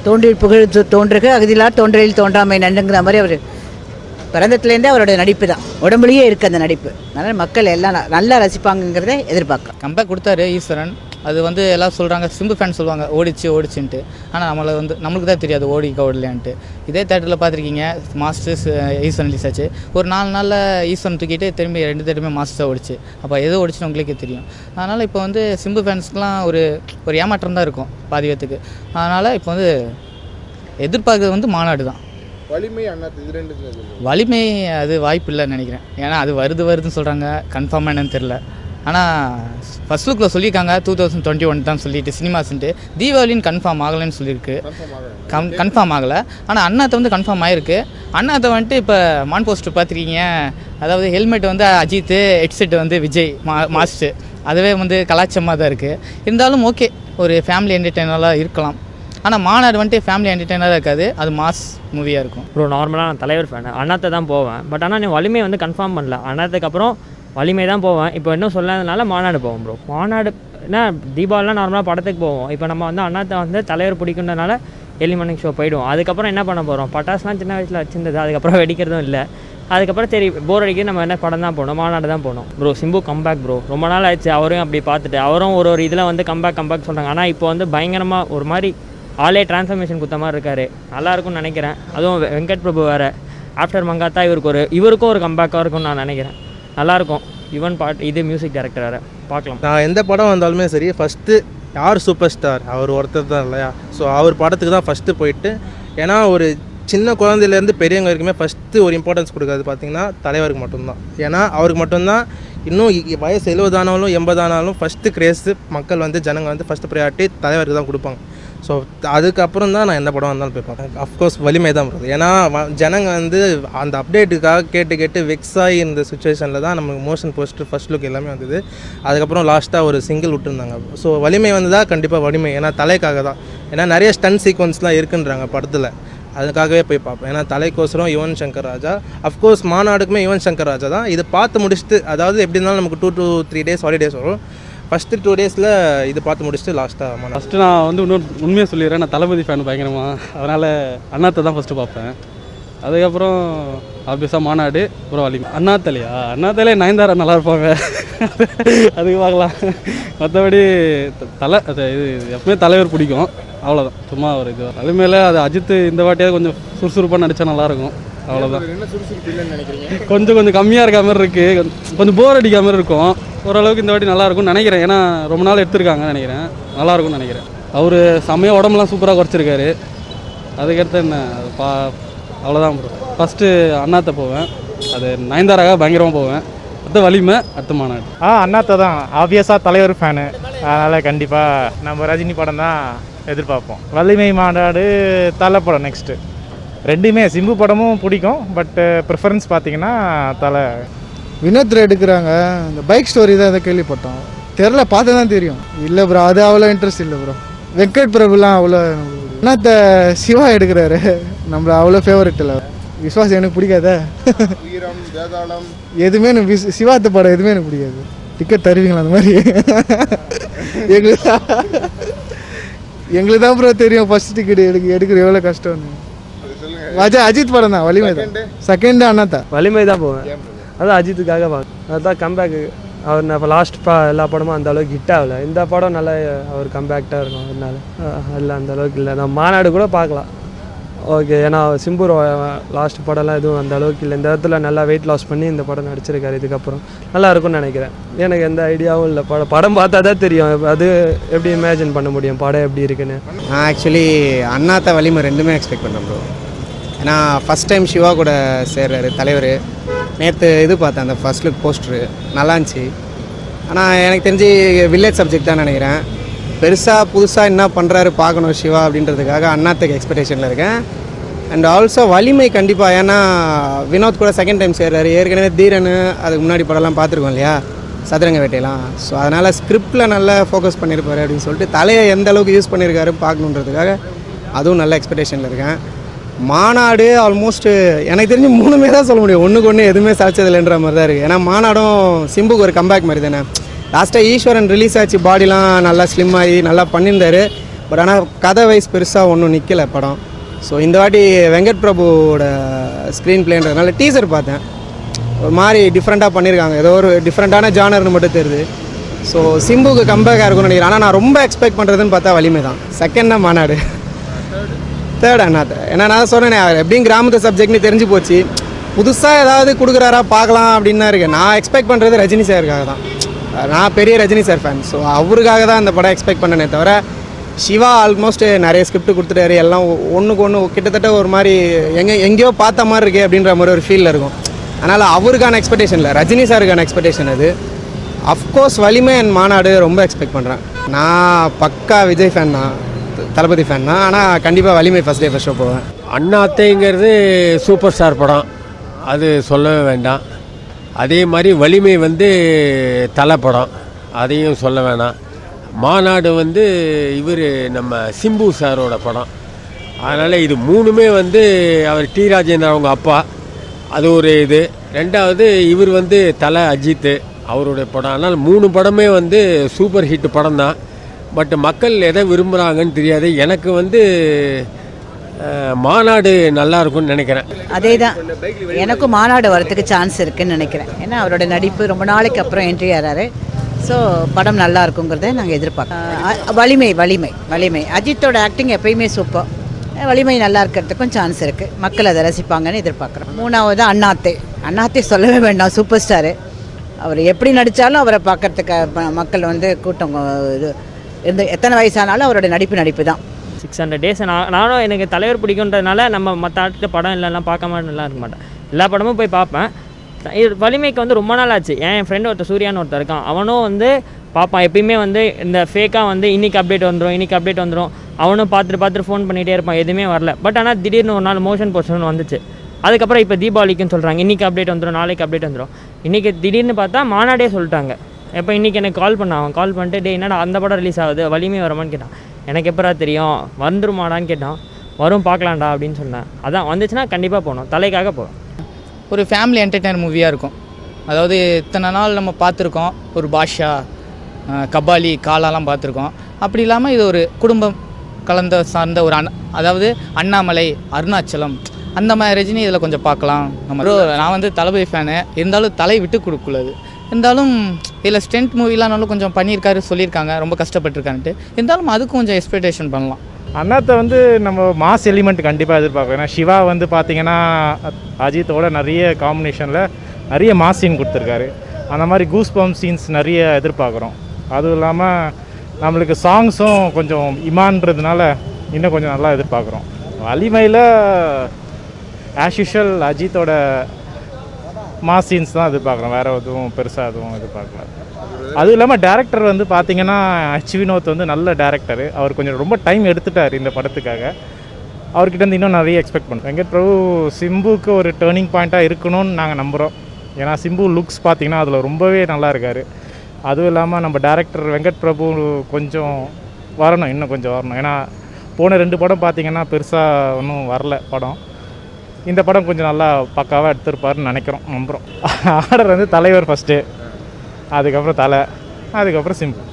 தோன்றி புகழ் தோ- தோன்றுக அகதிலா தோன்றலில் தோன்றாமை நண்டுங்கிற மாதிரி அவர் பிறந்தத்துலேருந்தே அவரோட நடிப்பு தான் உடம்புலயே இருக்குது அந்த நடிப்பு அதனால் மக்கள் எல்லாம் ந- நல்லா ரசிப்பாங்கங்கிறத எதிர்பார்க்கலாம் கம்பேக் கொடுத்தாரு ஈஸ்வரன் அது வந்து எல்லாம் சொல்கிறாங்க சிம்பு ஃபேன் சொல்லுவாங்க ஓடிச்சு ஓடிச்சுன்ட்டு ஆனால் நம்மளை வந்து நம்மளுக்கு தான் தெரியாது ஓடிக்க ஓடலையான்ட்டு இதே தேட்டரில் பார்த்துருக்கீங்க மாஸ்டர்ஸ் ஈஸ்வரன் ரிலீஸ் ஆச்சு ஒரு நாலு நாளில் ஈஸ்வரன் தூக்கிட்டு திரும்பி ரெண்டு தேட்டருமே மாஸ்டர் ஓடிச்சு அப்போ எது ஓடிச்சுன்னு உங்களுக்கே தெரியும் அதனால் இப்போ வந்து சிம்பு ஃபேன்ஸ்க்குலாம் ஒரு ஒரு ஏமாற்றம் தான் இருக்கும் பாதி பேத்துக்கு அதனால் இப்போ வந்து எதிர்பார்க்கறது வந்து மாநாடு தான் வலிமை அண்ணா இது ரெண்டு சொல்லுங்க. வலிமை அது வாய்ப்பு இல்லைன்னு நினைக்கிறேன் ஏன்னா அது வருது வருதுன்னு சொல்கிறாங்க கன்ஃபார்மாக என்னன்னு தெரில ஆனால் ஃபர்ஸ்ட் லுக்கில் சொல்லியிருக்காங்க டூ தௌசண்ட் டுவெண்ட்டி ஒன் தான் சொல்லிட்டு சினிமாஸ்ன்ட்டு தீபாவளின்னு கன்ஃபார்ம் ஆகலைன்னு சொல்லியிருக்கு கம் கன்ஃபார்ம் ஆகலை ஆனால் அண்ணாத்தை வந்து கன்ஃபார்ம் ஆகிருக்கு அண்ணாத்தை வந்துட்டு இப்போ மான் போஸ்டர் பார்த்துருக்கீங்க அதாவது ஹெல்மெட் வந்து அஜித் ஹெட்செட் வந்து விஜய் மா மாஸ்டர் அதுவே வந்து கலாச்சாரமாக தான் இருக்குது இருந்தாலும் ஓகே ஒரு ஃபேமிலி என்டர்டெய்னராக இருக்கலாம் ஆனால் மாநாடு வந்துட்டு ஃபேமிலி என்டர்டெய்னராக இருக்காது அது மாஸ் மூவியாக இருக்கும் ப்ரோ நார்மலாக நான் தலைவர் ஃபேன் அண்ணாத்தை தான் போவேன் பட் ஆனால் நீ வலிமை வந்து கன்ஃபார்ம் பண்ணல அண்ணாத்துக்கு அப்புறம் வலிமை தான் போவேன் இப்போ இன்னும் சொல்லாதனால மாநாடு போவோம் ப்ரோ மாநாடு என்ன தீபாவளிலாம் நார்மலாக படத்துக்கு போவோம் இப்போ நம்ம வந்து அண்ணாத்தை வந்து தலைவர் பிடிக்குன்றனால எலி மார்னிங் ஷோ போயிடுவோம் அதுக்கப்புறம் என்ன பண்ண போகிறோம் பட்டாசுலாம் சின்ன வயசில் வச்சிருந்தது அதுக்கப்புறம் வெடிக்கிறதும் இல்லை அதுக்கப்புறம் சரி போர் அடிக்க நம்ம என்ன படம் தான் போகணும் மாநாடு தான் போகணும் ப்ரோ சிம்பு கம்பேக் ப்ரோ ரொம்ப நாள் ஆச்சு அவரையும் அப்படி பார்த்துட்டு அவரும் ஒரு ஒரு இதில் வந்து கம்பேக் கம்பேக் சொல்கிறாங்க ஆனால் இப்போ வந்து பயங்கரமாக ஒரு மாதிரி ஆளே டிரான்ஸ்ஃபர்மேஷன் கொடுத்த மாதிரி இருக்காரு நல்லா இருக்கும்னு நினைக்கிறேன் அதுவும் வெ- வெங்கட் பிரபு வேறு ஆஃப்டர் மங்காத்தா இவருக்கு ஒரு இவருக்கும் ஒரு கம்பேக்காக இருக்கும்னு நான் நினைக்கிறேன் நல்லாயிருக்கும் யுவன் பாட் இது மியூசிக் டைரக்டர் வேறு பார்க்கலாம் நான் எந்த படம் வந்தாலுமே சரி ஃபஸ்ட்டு யார் சூப்பர் ஸ்டார் அவர் ஒருத்தர் தான் இல்லையா ஸோ அவர் படத்துக்கு தான் ஃபஸ்ட்டு போயிட்டு ஏன்னா ஒரு சின்ன குழந்தையிலேருந்து பெரியவங்க வரைக்குமே ஃபஸ்ட்டு ஒரு இம்பார்ட்டன்ஸ் கொடுக்குறது பார்த்தீங்கன்னா தலைவருக்கு மட்டும்தான் ஏன்னா அவருக்கு மட்டும்தான் இன்னும் இ- இ- வயசு எழுபதானாலும் எண்பதானாலும் ஃபஸ்ட்டு கிரேஸு மக்கள் வந்து ஜனங்க வந்து ஃபஸ்ட்டு ப்ரையாரிட்டி தலைவருக்கு தான் கொடுப்பாங்க ஸோ அதுக்கப்புறம் தான் நான் எந்த படம் வந்தாலும் போய் பார்ப்பேன் அஃப்கோர்ஸ் வலிமை தான் வருது ஏன்னா வ- ஜனங்க வந்து அந்த அப்டேட்டுக்காக கேட்டு கேட்டு வெக்ஸ் ஆகி இருந்த சுச்சுவேஷனில் தான் நமக்கு மோஷன் போஸ்டர் ஃபர்ஸ்ட் லுக் எல்லாமே வந்தது அதுக்கப்புறம் லாஸ்ட்டாக ஒரு சிங்கிள் விட்டுருந்தாங்க ஸோ வலிமை வந்ததா கண்டிப்பாக வலிமை ஏன்னா தலைக்காக தான் ஏன்னா நிறைய ஸ்டன் சீக்வன்ஸ்லாம் இருக்குன்றாங்க படத்தில் அதுக்காகவே போய் பார்ப்பேன் ஏன்னா தலைக்கோசரம் யுவன் சங்கர் ராஜா அஃப்கோர்ஸ் மாநாடுக்குமே யுவன் சங்கர் ராஜா தான் இதை பார்த்து முடிச்சுட்டு அதாவது எப்படி இருந்தாலும் நமக்கு two two three days holidays வரும் ஃபஸ்ட்டு டூ டேஸில் இது பார்த்து முடிச்சுட்டு லாஸ்ட்டாக மாநாடு ஃபஸ்ட்டு நான் வந்து இன்னொரு உண்மையாக சொல்லிடுறேன் நான் தளபதி ஃபேன் பயங்கரமாக அதனால் அண்ணாத்தை தான் ஃபஸ்ட்டு பார்ப்பேன் அதுக்கப்புறம் ஆப்வியஸாக மாநாடு அப்புறம் வலிமை அண்ணாத்தலையா அண்ணாத்தலே நயன்தாரா நல்லா இருப்பாங்க அதுக்கு பார்க்கலாம் மற்றபடி த- தலை அது இது எப்பவுமே தலைவர் பிடிக்கும் அவ்வளோதான் சும்மா ஒரு இது வலிமையில் அது அஜித் இந்த வாட்டியாவது கொஞ்சம் சுறுசுறுப்பாக நடித்தா நல்லாயிருக்கும் அவ்வளோதான் என்ன சுறுசுறுப்பு இல்லைன்னு நினைக்கிறீங்க கொஞ்சம் கொஞ்சம் கம்மியாக இருக்க மாதிரி இருக்குது கொஞ்சம் போர் அடிக்காம மாதிரி இருக்கும் ஓரளவுக்கு இந்த வாட்டி நல்லா இருக்கும்னு நினைக்கிறேன் ஏன்னா ரொம்ப நாள் எடுத்திருக்காங்கன்னு நினைக்கிறேன் நல்லா இருக்கும்னு நினைக்கிறேன் அவர் செம்மையாக உடம்புலாம் சூப்பராக குறைச்சிருக்காரு அதுக்கடுத்து என்ன அது பா அவ்வளோதான் ப்ரோ ஃபஸ்ட்டு அண்ணாத்த போவேன் அது நயன்தாராக பயங்கரமாக போவேன் அடுத்த வலிமை அடுத்த மாநாடு ஆ அண்ணாத்தை தான் ஆப்வியஸாக தலைவர் ஃபேனு அதனால் கண்டிப்பாக நம்ம ரஜினி படம் தான் எதிர்பார்ப்போம் வலிமை மாநாடு தலை படம் நெக்ஸ்ட்டு ரெண்டுமே சிம்பு படமும் பிடிக்கும் பட் ப்ரிஃபரன்ஸ் பார்த்தீங்கன்னா தலை வினோத் எடுக்கிறாங்க இந்த பைக் ஸ்டோரி தான் எதை கேள்விப்பட்டோம் தெரில பார்த்து தான் தெரியும் இல்லை ப்ரோ அது அவ்வளோ இன்ட்ரெஸ்ட் இல்லை ப்ரோ வெங்கட் பிரபுலாம் அவ்வளோ என்னத்த சிவா எடுக்கிறாரு நம்மள அவ்வளோ ஃபேவரட் இல்லை விஸ்வாஸ் எனக்கு பிடிக்காதே உயிரம் வேதாளம் எதுவுமே எனக்கு விஸ் சிவாத்த படம் எதுவுமே எனக்கு பிடிக்காது டிக்கெட் தருவீங்களா அந்த மாதிரி எங்களுக்கு எங்களுக்கு தான் ப்ரோ தெரியும் ஃபர்ஸ்ட் டிக்கெட் எடுக்க எடுக்கிற எவ்வளோ கஷ்டம்னு அஜய் அஜித் படம் தான் வலிமை தான் செகண்ட் அண்ணாத்தா வலிமை தான் போவேன் அதான் அஜித்துக்காக பார்க்க அதுதான் கம்பேக்கு அவர் நான் இப்போ லாஸ்ட் பா எல்லா படமும் அந்த அளவுக்கு ஹிட் ஆகல இந்த படம் நல்லா அவர் கம்பேக்டாக இருக்கும் அதனால அஹ் இல்லை அந்த அளவுக்கு இல்லை நான் மாநாடு கூட பார்க்கலாம் ஓகே ஏன்னா சிம்பு லாஸ்ட் படம்லாம் எதுவும் அந்த அளவுக்கு இல்லை இந்த இடத்துல நல்லா வெயிட் லாஸ் பண்ணி இந்த படம் நடிச்சிருக்காரு இதுக்கப்புறம் நல்லா இருக்கும்னு நினைக்கிறேன் எனக்கு எந்த ஐடியாவும் இல்லை படம் படம் பார்த்தா தான் தெரியும் அது எப்படி இமேஜின் பண்ண முடியும் படம் எப்படி இருக்குன்னு நான் ஆக்சுவலி அண்ணாத்த வலிமை ரெண்டுமே எக்ஸ்பெக்ட் பண்ணேன் ப்ரோ ஏன்னா ஃபஸ்ட் டைம் சிவா கூட சேர்றாரு தலைவர் நேற்று இது பார்த்தேன் அந்த ஃபர்ஸ்ட் லுக் போஸ்டரு நல்லா இருந்துச்சு ஆனால் எனக்கு தெரிஞ்சு வில்லேஜ் சப்ஜெக்ட் தான் நினைக்கிறேன் பெருசாக புதுசாக என்ன பண்ணுறாரு பார்க்கணும் சிவா அப்படின்றதுக்காக அண்ணாத்துக்கு எக்ஸ்பெக்டேஷனில் இருக்கேன் அண்ட் ஆல்சோ வலிமை கண்டிப்பாக ஏன்னா வினோத் கூட செகண்ட் டைம் சேர்றாரு ஏற்கனவே தீரன் அதுக்கு முன்னாடி படம்லாம் பார்த்துருக்கோம் இல்லையா சதுரங்க வேட்டையெல்லாம் ஸோ அதனால் ஸ்கிரிப்டில் நல்லா ஃபோக்கஸ் பண்ணியிருப்பாரு அப்படின்னு சொல்லிட்டு தலையை எந்த அளவுக்கு யூஸ் பண்ணியிருக்காரு பார்க்கணுன்றதுக்காக அதுவும் நல்ல எக்ஸ்பெக்டேஷனில் இருக்கேன் மாநாடு ஆல்மோஸ்ட் எனக்கு தெரிஞ்சு மூணுமே தான் சொல்ல முடியும் ஒன்றுக்கு ஒன்று எதுவுமே சாய்ச்சதில்லைன்ற மாதிரி தான் இருக்குது ஏன்னா மாநாடும் சிம்புக்கு ஒரு கம்பேக் மாதிரி தானே லாஸ்ட்டாக ஈஸ்வரன் ரிலீஸ் ஆச்சு பாடிலாம் நல்லா ஸ்லிம் ஆகி நல்லா பண்ணியிருந்தாரு பட் ஆனால் கதை வைஸ் பெருசாக ஒன்றும் நிற்கலை படம் ஸோ இந்த வாட்டி வெங்கட் பிரபுவோட ஸ்க்ரீன் பிளேன்றதுனால டீசர் பார்த்தேன் ஒரு மாதிரி டிஃப்ரெண்ட்டாக பண்ணியிருக்காங்க ஏதோ ஒரு டிஃப்ரெண்ட்டான ஜானர்னு மட்டும் தெரியுது ஸோ சிம்புக்கு கம்பேக்காக இருக்கும்னு நினைக்கிறேன் ஆனால் நான் ரொம்ப எக்ஸ்பெக்ட் பண்ணுறதுன்னு பார்த்தா வலிமை தான் செகண்ட் தான் மாநாடு தேர்ட் அண்ணாத்த ஏன்னா நான் சொன்னேனே அவர் எப்படியும் கிராமத்து சப்ஜெக்ட்னு தெரிஞ்சு போச்சு புதுசாக ஏதாவது கொடுக்குறாரா பார்க்கலாம் அப்படின்னு தான் இருக்கேன் நான் எக்ஸ்பெக்ட் பண்ணுறது ரஜினி சாருக்காக தான் நான் பெரிய ரஜினி சார் ஃபேன் ஸோ அவருக்காக தான் இந்த படம் எக்ஸ்பெக்ட் பண்ணனே தவிர சிவா ஆல்மோஸ்ட் நிறைய ஸ்கிரிப்ட் கொடுத்துட்டாரு எல்லாம் ஒன்றுக்கு ஒன்று கிட்டத்தட்ட ஒரு மாதிரி எங்கே எங்கேயோ பார்த்த மாதிரி இருக்கே அப்படின்ற மாதிரி ஒரு ஃபீலில் இருக்கும் அதனால் அவருக்கான எக்ஸ்பெக்டேஷன் இல்லை ரஜினி சாருக்கான எக்ஸ்பெக்டேஷன் அது அஃப்கோர்ஸ் வலிமை என் மாநாடு ரொம்ப எக்ஸ்பெக்ட் பண்ணுறேன் நான் பக்கா விஜய் ஃபேன் தான் தளபதி ஃபேன் தான் ஆனால் கண்டிப்பாக வலிமை ஃபஸ்ட் டே ஃபஸ்ட் ஷோ போவேன் அண்ணாத்தைங்கிறது சூப்பர் ஸ்டார் படம் அது சொல்லவே வேண்டாம் அதே மாதிரி வலிமை வந்து தலை படம் அதையும் சொல்ல வேணாம் மாநாடு வந்து இவர் நம்ம சிம்பு சாரோட படம் அதனால் இது மூணுமே வந்து அவர் டி ராஜேந்திரன் அவங்க அப்பா அது ஒரு இது ரெண்டாவது இவர் வந்து தலை அஜித்து அவருடைய படம் அதனால் மூணு படமே வந்து சூப்பர் ஹிட் படம் தான் பட் மக்கள் எதை விரும்புகிறாங்கன்னு தெரியாது எனக்கு வந்து அஹ், மாநாடு நல்லா இருக்கும்னு நினைக்கிறேன் அதே தான் எனக்கும் மாநாடு வரத்துக்கு சான்ஸ் இருக்குன்னு நினைக்கிறேன் ஏன்னா அவரோட நடிப்பு ரொம்ப நாளைக்கு அப்புறம் என்ட்ரி ஆறாரு ஸோ படம் நல்லா இருக்குங்கிறத நாங்கள் எதிர்பார்க்கோம் அஹ் வலிமை வலிமை வலிமை அஜித்தோட ஆக்டிங் எப்பயுமே சூப்பர் வலிமை நல்லா இருக்கிறதுக்கும் சான்ஸ் இருக்குது மக்கள் அதை ரசிப்பாங்கன்னு எதிர்பார்க்குறோம் மூணாவது அண்ணாத்தே அண்ணாத்தே சொல்லவே வேண்டாம் சூப்பர் ஸ்டாரு அவர் எப்படி நடித்தாலும் அவரை பார்க்கறதுக்கு ம- மக்கள் வந்து கூட்டம் அஹ், இது எந்த எத்தனை வயசானாலும் அவரோட நடிப்பு நடிப்பு தான் சிக்ஸ் ஹண்ட்ரட் டேஸ் நான் நானும் எனக்கு தலைவர் பிடிக்குன்றதுனால நம்ம மற்ற ஆட்டு படம் இல்லைலாம் பார்க்காம நல்லா இருக்க மாட்டேன் எல்லா படமும் போய் பார்ப்பேன் இது வலிமைக்கு வந்து ரொம்ப நாள் ஆச்சு என் ஃப்ரெண்டு ஒருத்தர் சூர்யான்னு ஒருத்தர் இருக்கான் அவனும் வந்து பார்ப்பான் எப்பயுமே வந்து இந்த ஃபேக்காக வந்து இன்னைக்கு அப்டேட் வந்துடும் இன்னைக்கு அப்டேட் வந்துடும் அவனும் பார்த்துட்டு பார்த்துட்டு ஃபோன் பண்ணிகிட்டே இருப்பான் எதுவுமே வரல பட் ஆனால் திடீர்னு ஒரு நாள் மோஷன் போஸ்டர்னு வந்துச்சு அதுக்கப்புறம் இப்போ தீபாவளிக்குன்னு சொல்கிறாங்க இன்றைக்கி அப்டேட் வந்துடும் நாளைக்கு அப்டேட் வந்துடும் இன்றைக்கி திடீர்னு பார்த்தா மாநாடே சொல்லிட்டாங்க எப்போ இன்றைக்கி எனக்கு கால் பண்ணான் அவன் கால் பண்ணிட்டு டே என்னடா அந்த படம் ரிலீஸ் ஆகுது வலிமை வருமான்னு கேட்டான் எனக்கு எப்பரா தெரியும் வந்துருமாடான்னு கேட்டான் வரும் பார்க்கலாம்டா அப்படின்னு சொன்னேன் அதான் வந்துச்சுன்னா கண்டிப்பாக போகணும் தலைக்காக போவேன் ஒரு ஃபேமிலி என்டர்டைனர் மூவியாக இருக்கும் அதாவது இத்தனை நாள் நம்ம பார்த்துருக்கோம் ஒரு பாஷா அஹ், கபாலி காலாலாம் பார்த்துருக்கோம் அப்படி இல்லாமல் இது ஒரு குடும்பம் கலந்த சார்ந்த ஒரு அண்ணா அதாவது அண்ணாமலை அருணாச்சலம் அந்த மாதிரி ரஜினி இதில் கொஞ்சம் பார்க்கலாம் நம்ம bro, நான் வந்து தளபதி ஃபேனு இருந்தாலும் தலை விட்டு கொடுக்கூடாது இருந்தாலும் இதில் ஸ்டென்ட் மூவிலானாலும் கொஞ்சம் பண்ணியிருக்காரு சொல்லியிருக்காங்க ரொம்ப கஷ்டப்பட்டிருக்கான்ட்டு இருந்தாலும் அதுக்கும் கொஞ்சம் எக்ஸ்பெக்டேஷன் பண்ணலாம் அண்ணாத்தை வந்து நம்ம மாஸ் எலிமெண்ட் கண்டிப்பாக எதிர்பார்க்கணும் ஏன்னா சிவா வந்து பார்த்தீங்கன்னா அஜித்தோட நிறைய காம்பினேஷனில் நிறைய மாஸ் சீன் கொடுத்துருக்காரு அந்த மாதிரி கூஸ் பம்ப் சீன்ஸ் நிறைய எதிர்பார்க்குறோம் அதுவும் இல்லாமல் நம்மளுக்கு சாங்ஸும் கொஞ்சம் இமான்றதுனால இன்னும் கொஞ்சம் நல்லா எதிர்பார்க்குறோம் வலிமையில் ஆஸ் யூஷுவல் அஜித்தோட மாஸ் சீன்ஸ் தான் எதிர்பார்க்குறோம் வேறு எதுவும் பெருசாக எதுவும் எதிர்பார்க்கல அதுவும் இல்லாமல் டேரக்டர் வந்து பார்த்தீங்கன்னா ஹச் வினோத் வந்து நல்ல டேரக்டர் அவர் கொஞ்சம் ரொம்ப டைம் எடுத்துட்டார் இந்த படத்துக்காக அவர்கிட்ட இருந்து இன்னும் நிறைய எக்ஸ்பெக்ட் பண்ணுறோம் வெங்கட் பிரபு சிம்புக்கு ஒரு டேர்னிங் பாயிண்ட்டாக இருக்கணும்னு நாங்கள் நம்புகிறோம் ஏன்னா சிம்பு லுக்ஸ் பார்த்தீங்கன்னா அதில் ரொம்பவே நல்லா இருக்கார் அதுவும் இல்லாமல் நம்ம டேரக்டர் வெங்கட் பிரபு கொஞ்சம் வரணும் இன்னும் கொஞ்சம் வரணும் ஏன்னா போன ரெண்டு படம் பார்த்தீங்கன்னா பெருசாக ஒன்றும் வரல படம் இந்த படம் கொஞ்சம் நல்லா பக்காவாக எடுத்திருப்பாருன்னு நினைக்கிறோம் நம்புகிறோம் ஆர்டர் வந்து தலைவர் ஃபஸ்ட்டு அதுக்கப்புறம் தலை அதுக்கப்புறம் சிம்பு